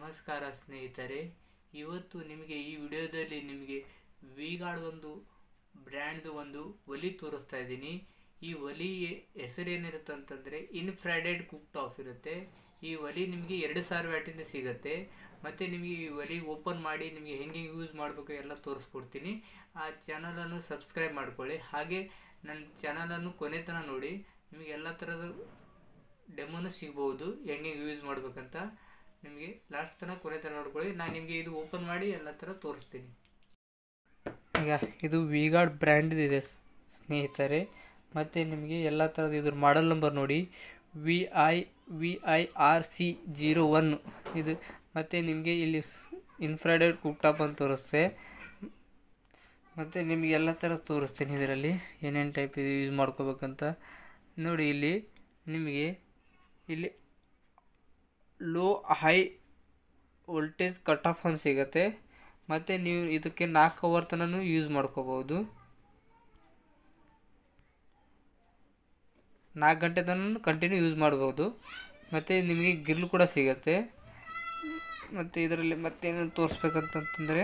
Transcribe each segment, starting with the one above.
ನಮಸ್ಕಾರ ಸ್ನೇಹಿತರೆ ಇವತ್ತು ನಿಮಗೆ ಈ ವಿಡಿಯೋದಲ್ಲಿ ನಿಮಗೆ ವಿಗಾರ್ಡ್ ಒಂದು ಬ್ರ್ಯಾಂಡ್ದು ಒಂದು ಒಲಿ ತೋರಿಸ್ತಾ ಇದ್ದೀನಿ ಈ ಒಲಿ ಹೆಸರೇನಿರುತ್ತೆ ಅಂತಂದರೆ ಇನ್ಫ್ರಾಡೆಡ್ ಕುಕ್ ಟಾಪ್ ಇರುತ್ತೆ ಈ ಒಲಿ ನಿಮಗೆ ಎರಡು ಸಾವಿರ ವ್ಯಾಟಿಂದ ಸಿಗುತ್ತೆ ಮತ್ತು ನಿಮಗೆ ಈ ಒಲಿ ಓಪನ್ ಮಾಡಿ ನಿಮಗೆ ಹೆಂಗೆ ಯೂಸ್ ಮಾಡಬೇಕು ಎಲ್ಲ ತೋರಿಸ್ಕೊಡ್ತೀನಿ ಆ ಚಾನಲನ್ನು ಸಬ್ಸ್ಕ್ರೈಬ್ ಮಾಡ್ಕೊಳ್ಳಿ ಹಾಗೆ ನನ್ನ ಚಾನಲನ್ನು ಕೊನೆ ತನಕ ನೋಡಿ ನಿಮಗೆ ಎಲ್ಲ ಥರದ ಡೆಮೋನು ಸಿಗ್ಬೋದು ಹೆಂಗೆ ಯೂಸ್ ಮಾಡ್ಬೇಕಂತ ನಿಮಗೆ ಲಾಸ್ಟ್ ತನಕ ಕೊನೆ ತನಕ ನೋಡ್ಕೊಳ್ಳಿ ನಾನು ನಿಮಗೆ ಇದು ಓಪನ್ ಮಾಡಿ ಎಲ್ಲ ಥರ ತೋರಿಸ್ತೀನಿ ಈಗ ಇದು ವಿಗಾರ್ಡ್ ಬ್ರ್ಯಾಂಡ್ ಇದೆ ಸ್ನೇಹಿತರೆ ಮತ್ತು ನಿಮಗೆ ಎಲ್ಲ ಥರದ ಇದ್ರ ಮಾಡಲ್ ನಂಬರ್ ನೋಡಿ V I V I R C zero one ಇದು ಮತ್ತು ನಿಮಗೆ ಇಲ್ಲಿ ಇನ್ಫ್ರಾಡೆಡ್ ಕುಕ್ಟಾಪ್ ಅಂತ ತೋರಿಸ್ತೆ ಮತ್ತು ನಿಮಗೆ ಎಲ್ಲ ಥರ ತೋರಿಸ್ತೀನಿ ಇದರಲ್ಲಿ ಏನೇನು ಟೈಪ್ ಇದು ಯೂಸ್ ಮಾಡ್ಕೋಬೇಕಂತ ನೋಡಿ ಇಲ್ಲಿ ನಿಮಗೆ ಇಲ್ಲಿ low high voltage cut off ಅಂತ ಸಿಗುತ್ತೆ ಮತ್ತು ನೀವು ಇದಕ್ಕೆ ನಾಲ್ಕು ಅವರ್ ತನಕ ಯೂಸ್ ಮಾಡ್ಕೋಬೋದು ನಾಲ್ಕು ಗಂಟೆ ತನಕ ಕಂಟಿನ್ಯೂ ಯೂಸ್ ಮಾಡ್ಬೋದು ಮತ್ತು ನಿಮಗೆ ಗ್ರಿಲ್ ಕೂಡ ಸಿಗುತ್ತೆ ಮತ್ತು ಇದರಲ್ಲಿ ಮತ್ತೇನೇನು ತೋರಿಸ್ಬೇಕಂತಂತಂದರೆ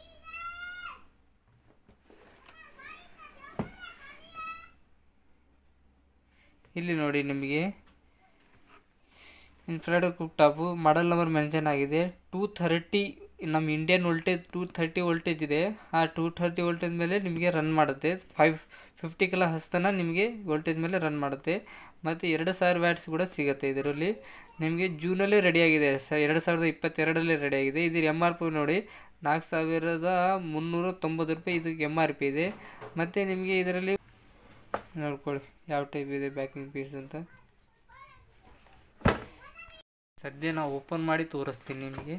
ಇಲ್ಲಿ ನೋಡಿ ನಿಮಗೆ infrared cook top model number mention ಆಗಿದೆ ಟೂ ಥರ್ಟಿ ನಮ್ಮ Indian voltage two thirty voltage ಇದೆ ಆ ಟೂ ಥರ್ಟಿ ವೋಲ್ಟೇಜ್ ಮೇಲೆ ನಿಮಗೆ ರನ್ ಮಾಡುತ್ತೆ ಫೈವ್ ಫಿಫ್ಟಿ ಕಿಲೋ ಹಸ್ತನ ನಿಮಗೆ ವೋಲ್ಟೇಜ್ ಮೇಲೆ ರನ್ ಮಾಡುತ್ತೆ ಮತ್ತು ಎರಡು ಸಾವಿರ ವ್ಯಾಟ್ಸ್ ಕೂಡ ಸಿಗುತ್ತೆ ಇದರಲ್ಲಿ ನಿಮಗೆ ಜೂನಲ್ಲೇ ರೆಡಿಯಾಗಿದೆ ಸ ಎರಡು ಸಾವಿರದ ಇಪ್ಪತ್ತೆರಡರಲ್ಲಿ ರೆಡಿಯಾಗಿದೆ ಇದ್ರ ಎಮ್ ಆರ್ ಪಿ ನೋಡಿ ನಾಲ್ಕು ಸಾವಿರದ ಮುನ್ನೂರ ತೊಂಬತ್ತು ರೂಪಾಯಿ ಇದು ಎಮ್ ಆರ್ ಪಿ ಇದೆ ಮತ್ತು ನಿಮಗೆ ಇದರಲ್ಲಿ ನೋಡ್ಕೊಳ್ಳಿ ಯಾವ ಟೈಪ್ ಇದೆ ಬ್ಯಾಕಿಂಗ್ ಪೀಸ್ ಅಂತ ಸದ್ಯ ನಾವು ಓಪನ್ ಮಾಡಿ ತೋರಿಸ್ತೀನಿ ನಿಮಗೆ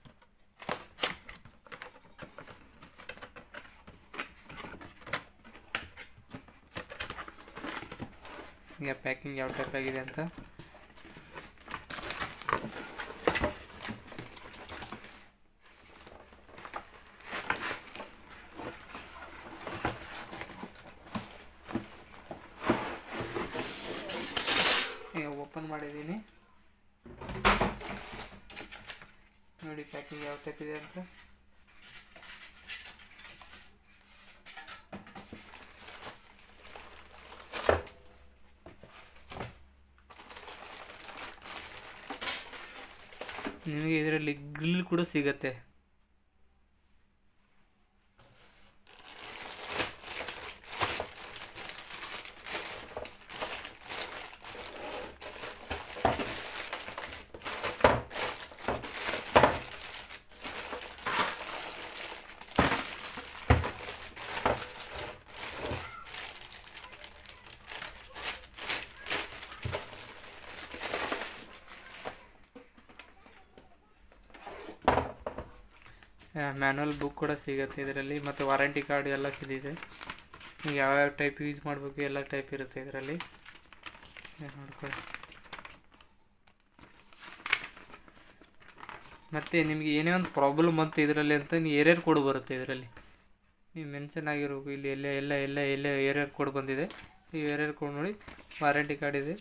ಈಗ ಪ್ಯಾಕಿಂಗ್ ಯಾವ ಟೈಪ್ ಆಗಿದೆ ಅಂತ ಈಗ ಓಪನ್ ಮಾಡಿದ್ದೀನಿ ನೋಡಿ ಪ್ಯಾಕಿಂಗ್ ಯಾವ ಟೈಪ್ ಇದೆ ಅಂತ ನಿಮಗೆ ಇದರಲ್ಲಿ ಗ್ರಿಲ್ ಕೂಡ ಸಿಗತ್ತೆ ಮ್ಯಾನುವಲ್ ಬುಕ್ ಕೂಡ ಸಿಗುತ್ತೆ ಇದರಲ್ಲಿ ಮತ್ತು ವಾರಂಟಿ ಕಾರ್ಡ್ ಎಲ್ಲ ಸಿಗುತ್ತೆ ನೀವು ಯಾವ್ಯಾವ ಟೈಪ್ ಯೂಸ್ ಮಾಡಬೇಕು ಎಲ್ಲ ಟೈಪ್ ಇರುತ್ತೆ ಇದರಲ್ಲಿ ನೋಡ್ಕೊಳ್ಳಿ ಮತ್ತು ನಿಮಗೆ ಏನೇ ಒಂದು ಪ್ರಾಬ್ಲಮ್ ಬಂತು ಇದರಲ್ಲಿ ಅಂತ ನೀವು ಏರಿಯರ್ ಕೋಡ್ ಬರುತ್ತೆ ಇದರಲ್ಲಿ ನೀವು ಮೆನ್ಷನ್ ಆಗಿರ್ಬೇಕು ಇಲ್ಲಿ ಎಲ್ಲ ಎಲ್ಲ ಎಲ್ಲ ಎಲ್ಲ ಏರಿಯರ್ ಕೋಡ್ ಬಂದಿದೆ ಈ ಏರಿಯರ್ ಕೋಡ್ ನೋಡಿ ವಾರಂಟಿ ಕಾರ್ಡ್ ಇದೆ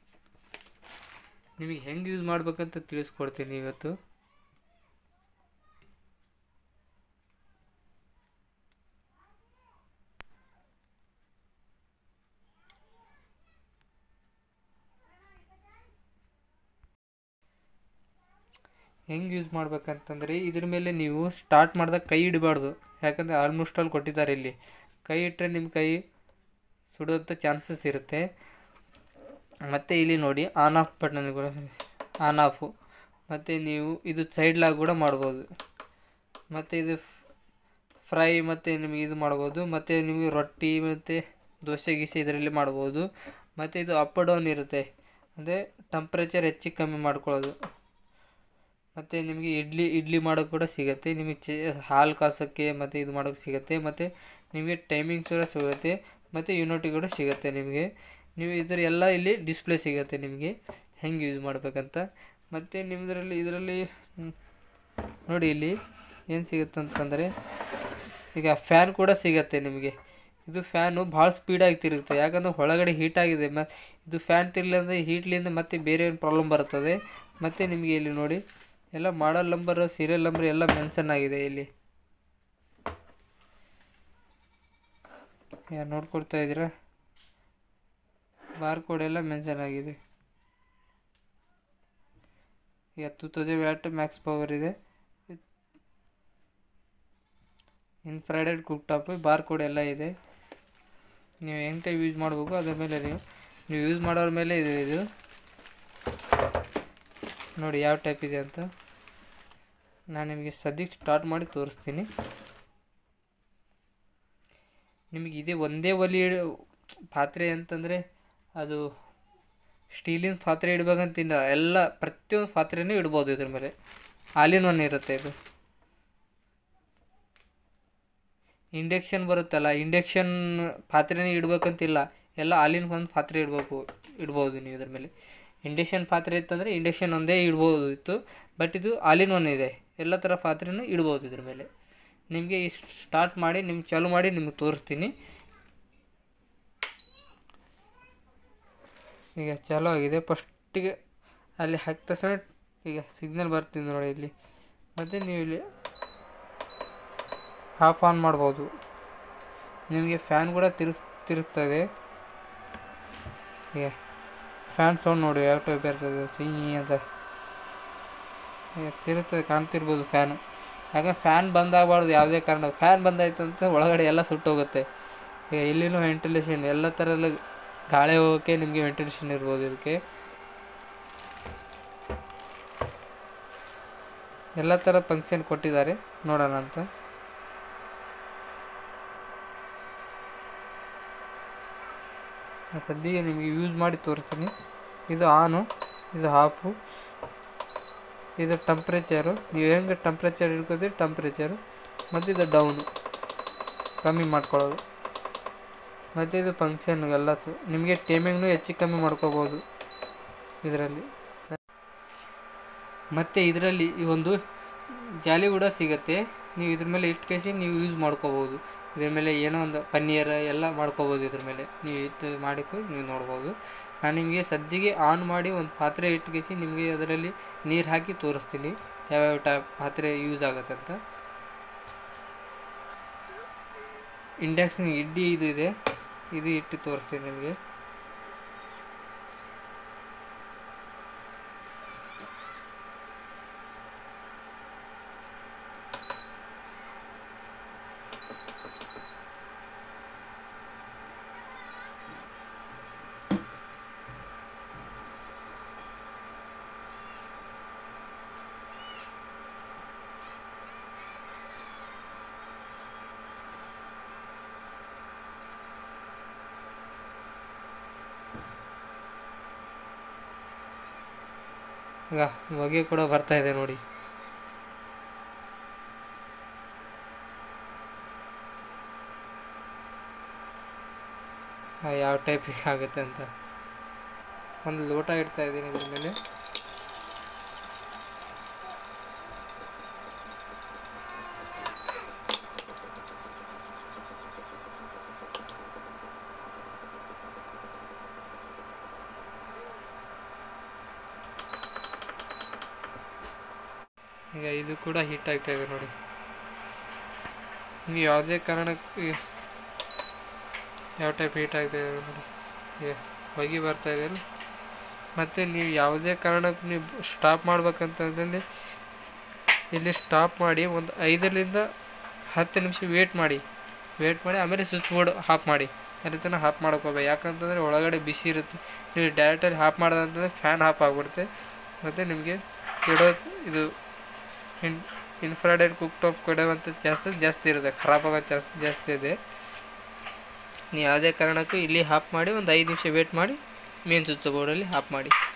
ನಿಮಗೆ ಹೆಂಗೆ ಯೂಸ್ ಮಾಡ್ಬೇಕಂತ ತಿಳಿಸ್ಕೊಡ್ತೀನಿ ಇವತ್ತು ಹೆಂಗೆ ಯೂಸ್ ಮಾಡ್ಬೇಕಂತಂದರೆ ಇದ್ರ ಮೇಲೆ ನೀವು ಸ್ಟಾರ್ಟ್ ಮಾಡಿದಾಗ ಕೈ ಇಡಬಾರ್ದು ಯಾಕಂದರೆ ಆಲ್ಮೋಸ್ಟ್ ಆಲ್ ಕೊಟ್ಟಿದ್ದಾರೆ ಇಲ್ಲಿ ಕೈ ಇಟ್ಟರೆ ನಿಮ್ಮ ಕೈ ಸುಡೋಂಥ ಚಾನ್ಸಸ್ ಇರುತ್ತೆ ಮತ್ತು ಇಲ್ಲಿ ನೋಡಿ ಆನ್ ಆಫ್ ಬಟನ್ಗಳು ಆನ್ ಆಫು ಮತ್ತು ನೀವು ಇದು ಸೈಡ್ ಲಾಗ್ ಕೂಡ ಮಾಡ್ಬೋದು ಮತ್ತು ಇದು ಫ್ರೈ ಮತ್ತು ನಿಮಗೆ ಇದು ಮಾಡ್ಬೋದು ಮತ್ತು ನಿಮಗೆ ರೊಟ್ಟಿ ಮತ್ತು ದೋಸೆ ಗೀಸೆ ಇದರಲ್ಲಿ ಮಾಡ್ಬೋದು ಮತ್ತು ಇದು ಅಪ್ ಡೌನ್ ಇರುತ್ತೆ ಅಂದರೆ ಟೆಂಪ್ರೇಚರ್ ಹೆಚ್ಚಿಗೆ ಕಮ್ಮಿ ಮಾಡ್ಕೊಳ್ಳೋದು ಮತ್ತು ನಿಮಗೆ ಇಡ್ಲಿ ಇಡ್ಲಿ ಮಾಡೋಕ್ಕೆ ಕೂಡ ಸಿಗುತ್ತೆ ನಿಮಗೆ ಚೆ ಹಾಲು ಕಾಸೋಕ್ಕೆ ಮತ್ತು ಇದು ಮಾಡೋಕ್ಕೆ ಸಿಗುತ್ತೆ ಮತ್ತು ನಿಮಗೆ ಟೈಮಿಂಗ್ಸ್ ಕೂಡ ಸಿಗುತ್ತೆ ಮತ್ತು ಯೂನಿಟಿ ಕೂಡ ಸಿಗುತ್ತೆ ನಿಮಗೆ ನೀವು ಇದರ ಎಲ್ಲ ಇಲ್ಲಿ ಡಿಸ್ಪ್ಲೇ ಸಿಗುತ್ತೆ ನಿಮಗೆ ಹೆಂಗೆ ಯೂಸ್ ಮಾಡಬೇಕಂತ ಮತ್ತು ನಿಮ್ಮದ್ರಲ್ಲಿ ಇದರಲ್ಲಿ ನೋಡಿ ಇಲ್ಲಿ ಏನು ಸಿಗುತ್ತೆ ಅಂತಂದರೆ ಈಗ ಫ್ಯಾನ್ ಕೂಡ ಸಿಗುತ್ತೆ ನಿಮಗೆ ಇದು ಫ್ಯಾನು ಭಾಳ ಸ್ಪೀಡಾಗಿ ತಿರುಗುತ್ತೆ ಯಾಕಂದ್ರೆ ಒಳಗಡೆ ಹೀಟ್ ಆಗಿದೆ ಮ ಇದು ಫ್ಯಾನ್ ತಿರ್ಲಿಂದ ಹೀಟ್ಲಿಂದ ಮತ್ತೆ ಬೇರೆ ಏನು ಪ್ರಾಬ್ಲಮ್ ಬರ್ತದೆ ಮತ್ತು ನಿಮಗೆ ಇಲ್ಲಿ ನೋಡಿ ಎಲ್ಲ ಮಾಡಲ್ ನಂಬರ್ ಸೀರಿಯಲ್ ನಂಬರ್ ಎಲ್ಲ ಮೆನ್ಷನ್ ಆಗಿದೆ ಇಲ್ಲಿ ಯಾ ನೋಡ್ಕೊಳ್ತಾ ಇದ್ದೀರಾ ಬಾರ್ ಕೋಡ್ ಎಲ್ಲ ಮೆನ್ಷನ್ ಆಗಿದೆ ಈಗ two thousand watt max power ಇದೆ infrared cook top bar code ಎಲ್ಲ ಇದೆ ನೀವು ಹೆಂಗೆ ಟೈಪ್ ಯೂಸ್ ಮಾಡಬೇಕು ಅದ್ರ ಮೇಲೆ ನೀವು ನೀವು ಯೂಸ್ ಮಾಡೋರ ಮೇಲೆ ಇದೆ ಇದು ನೋಡಿ ಯಾವ ಟೈಪ್ ಇದೆ ಅಂತ ನಾನು ನಿಮಗೆ ಸದ್ಯಕ್ಕೆ ಸ್ಟಾರ್ಟ್ ಮಾಡಿ ತೋರಿಸ್ತೀನಿ ನಿಮಗೆ ಇದೇ ಒಂದೇ ಒಲಿ ಇಡ್- ಪಾತ್ರೆ ಅಂತಂದರೆ ಅದು ಸ್ಟೀಲಿನ ಪಾತ್ರೆ ಇಡ್ಬೇಕಂತಿಲ್ಲ ಎಲ್ಲ ಪ್ರತಿಯೊಂದು ಪಾತ್ರೆನೂ ಇಡ್ಬೋದು ಇದ್ರ ಮೇಲೆ ಹಾಲಿನ ಒನ್ ಇರುತ್ತೆ ಇದು ಇಂಡಕ್ಷನ್ ಬರುತ್ತಲ್ಲ ಇಂಡಕ್ಷನ್ ಪಾತ್ರೆನೇ ಇಡ್ಬೇಕಂತಿಲ್ಲ ಎಲ್ಲ ಹಾಲಿನ ಒಂದು ಪಾತ್ರೆ ಇಡಬೇಕು ಇಡ್ಬೋದು ನೀವು ಇದ್ರ ಮೇಲೆ ಇಂಡಕ್ಷನ್ ಪಾತ್ರೆ ಇತ್ತಂದರೆ ಇಂಡಕ್ಷನ್ ಒಂದೇ ಇಡ್ಬೋದು ಇತ್ತು ಬಟ್ ಇದು ಹಾಲಿನ ಒನ್ ಇದೆ ಎಲ್ಲ ಥರ ಪಾತ್ರೆನೂ ಇಡ್ಬೋದು ಇದ್ರ ಮೇಲೆ ನಿಮಗೆ ಸ್ಟಾರ್ಟ್ ಮಾಡಿ ನಿಮ್ಗೆ ಚಾಲು ಮಾಡಿ ನಿಮಗೆ ತೋರಿಸ್ತೀನಿ ಈಗ ಚಾಲು ಆಗಿದೆ ಫಸ್ಟಿಗೆ ಅಲ್ಲಿ ಹಾಕಿದ ತಕ್ಷಣ ಈಗ ಸಿಗ್ನಲ್ ಬರ್ತಿದೆ ನೋಡಿ ಇಲ್ಲಿ ಮತ್ತು ನೀವು ಇಲ್ಲಿ ಆಫ್ ಆನ್ ಮಾಡ್ಬೋದು ನಿಮಗೆ ಫ್ಯಾನ್ ಕೂಡ ತಿರುಗ್ ತಿರುಗ್ತದೆ ಈಗ ಫ್ಯಾನ್ ಸೌಂಡ್ ನೋಡಿ ಯಾವ ಟೈಪ್ ಇರ್ತದೆ ಸೀ ಅಂತ ಈಗ ತಿರುಗ್ತದೆ ಕಾಣ್ತಿರ್ಬೋದು ಫ್ಯಾನು ಯಾಕಂದ್ರೆ ಫ್ಯಾನ್ ಬಂದಾಗಬಾರ್ದು ಯಾವುದೇ ಕಾರಣ ಫ್ಯಾನ್ ಬಂದಾಯ್ತು ಅಂತ ಒಳಗಡೆ ಎಲ್ಲ ಸುಟ್ಟೋಗುತ್ತೆ ಈಗ ಇಲ್ಲಿನೂ ವೆಂಟಿಲೇಷನ್ ಎಲ್ಲ ಥರ ಎಲ್ಲ ಗಾಳಿ ಹೋಗೋಕ್ಕೆ ನಿಮಗೆ ವೆಂಟಿಲೇಷನ್ ಇರ್ಬೋದು ಇದಕ್ಕೆ ಎಲ್ಲ ಥರ ಫಂಕ್ಷನ್ ಕೊಟ್ಟಿದ್ದಾರೆ ನೋಡೋಣ ಅಂತ ನಾನು ಸದ್ಯಕ್ಕೆ ನಿಮಗೆ ಯೂಸ್ ಮಾಡಿ ತೋರಿಸ್ತೀನಿ ಇದು ಆನು ಇದು ಆಫು ಇದು ಟೆಂಪ್ರೇಚರು ನೀವು ಹೆಂಗೆ ಟೆಂಪ್ರೇಚರ್ ಇಟ್ಕೋತೀರಿ ಟೆಂಪ್ರೇಚರು ಮತ್ತು ಇದು ಡೌನು ಕಮ್ಮಿ ಮಾಡ್ಕೊಳ್ಳೋದು ಮತ್ತು ಇದು ಫಂಕ್ಷನ್ ಎಲ್ಲ ಸ- ನಿಮಗೆ ಟೈಮಿಂಗ್ನು ಹೆಚ್ಚು ಕಮ್ಮಿ ಮಾಡ್ಕೋಬೋದು ಇದರಲ್ಲಿ ಮತ್ತು ಇದರಲ್ಲಿ ಈ ಒಂದು ಜಾಲಿ ಕೂಡ ಸಿಗುತ್ತೆ ನೀವು ಇದ್ರ ಮೇಲೆ ಇಟ್ಕೇಸಿ ನೀವು ಯೂಸ್ ಮಾಡ್ಕೋಬೋದು ಇದ್ರ ಮೇಲೆ ಏನೋ ಒಂದು ಪನ್ನೀರ್ ಎಲ್ಲ ಮಾಡ್ಕೋಬೋದು ಇದ್ರ ಮೇಲೆ ನೀವು ಇಟ್ಟು ಮಾಡಿಕೊಂಡು ನೀವು ನೋಡ್ಬೋದು ನಾನು ನಿಮಗೆ ಸದ್ಯಕ್ಕೆ ಆನ್ ಮಾಡಿ ಒಂದು ಪಾತ್ರೆ ಇಟ್ಕೇಸಿ ನಿಮಗೆ ಅದರಲ್ಲಿ ನೀರು ಹಾಕಿ ತೋರಿಸ್ತೀನಿ ಯಾವ್ಯಾವ ಟೈಪ್ ಪಾತ್ರೆ ಯೂಸ್ ಆಗುತ್ತೆ ಅಂತ ಇಂಡಕ್ಷನ್ ಇಡ್ಡಿ ಇದು ಇದೆ ಇದು ಇಟ್ಟು ತೋರಿಸ್ತೀನಿ ನಿಮಗೆ ಈಗ ಹೊಗೆ ಕೂಡ ಬರ್ತಾ ಇದೆ ನೋಡಿ ಆ, ಯಾವ ಟೈಪಿಗೆ ಆಗುತ್ತೆ ಅಂತ ಒಂದು ಲೋಟ ಇಡ್ತಾ ಇದ್ದೀನಿ ಇದ್ರ ಮೇಲೆ ಈಗ ಇದು ಕೂಡ ಹೀಟ್ ಆಗ್ತಾ ಇದೆ ನೋಡಿ ನೀವು ಯಾವುದೇ ಕಾರಣಕ್ಕೆ ಯಾವ ಟೈಪ್ ಹೀಟ್ ಆಗ್ತಾ ಇದೆ ನೋಡಿ ಈಗ ಹೊಗೆ ಬರ್ತಾ ಇದೆ ಅಲ್ಲ ಮತ್ತು ನೀವು ಯಾವುದೇ ಕಾರಣಕ್ಕೆ ನೀವು ಸ್ಟಾಪ್ ಮಾಡ್ಬೇಕಂತಂದಲ್ಲಿ ಇಲ್ಲಿ ಸ್ಟಾಪ್ ಮಾಡಿ ಒಂದು ಐದರಿಂದ ಹತ್ತು ನಿಮಿಷ ವೇಟ್ ಮಾಡಿ ವೇಟ್ ಮಾಡಿ ಆಮೇಲೆ ಸ್ವಿಚ್ ಬೋರ್ಡ್ ಆಫ್ ಮಾಡಿ ಅಲ್ಲಿ ತನಕ ಆಫ್ ಮಾಡ್ಕೋಬೇಕು ಯಾಕಂತಂದರೆ ಒಳಗಡೆ ಬಿಸಿ ಇರುತ್ತೆ ನೀವು ಡೈರೆಕ್ಟಲ್ಲಿ ಆಫ್ ಮಾಡ್ದಂತಂದ್ರೆ ಫ್ಯಾನ್ ಆಫ್ ಆಗಿಬಿಡುತ್ತೆ ಮತ್ತು ನಿಮಗೆ ಇಡೋ ಇದು ಇನ್ ಇನ್ಫ್ರಾಡೆಡ್ ಕುಕ್ ಟಾಪ್ ಕೊಡುವಂಥ ಚಾನ್ಸಸ್ ಜಾಸ್ತಿ ಇರುತ್ತೆ ಖರಾಬ್ ಆಗೋ ಚಾನ್ಸ್ ಜಾಸ್ತಿ ಇದೆ ನೀವು ಯಾವುದೇ ಕಾರಣಕ್ಕೂ ಇಲ್ಲಿ ಆಫ್ ಮಾಡಿ ಒಂದು ಐದು ನಿಮಿಷ ವೇಟ್ ಮಾಡಿ ಮೇನ್ ಸ್ವಿಚ್ ಬೋರ್ಡಲ್ಲಿ ಆಫ್ ಮಾಡಿ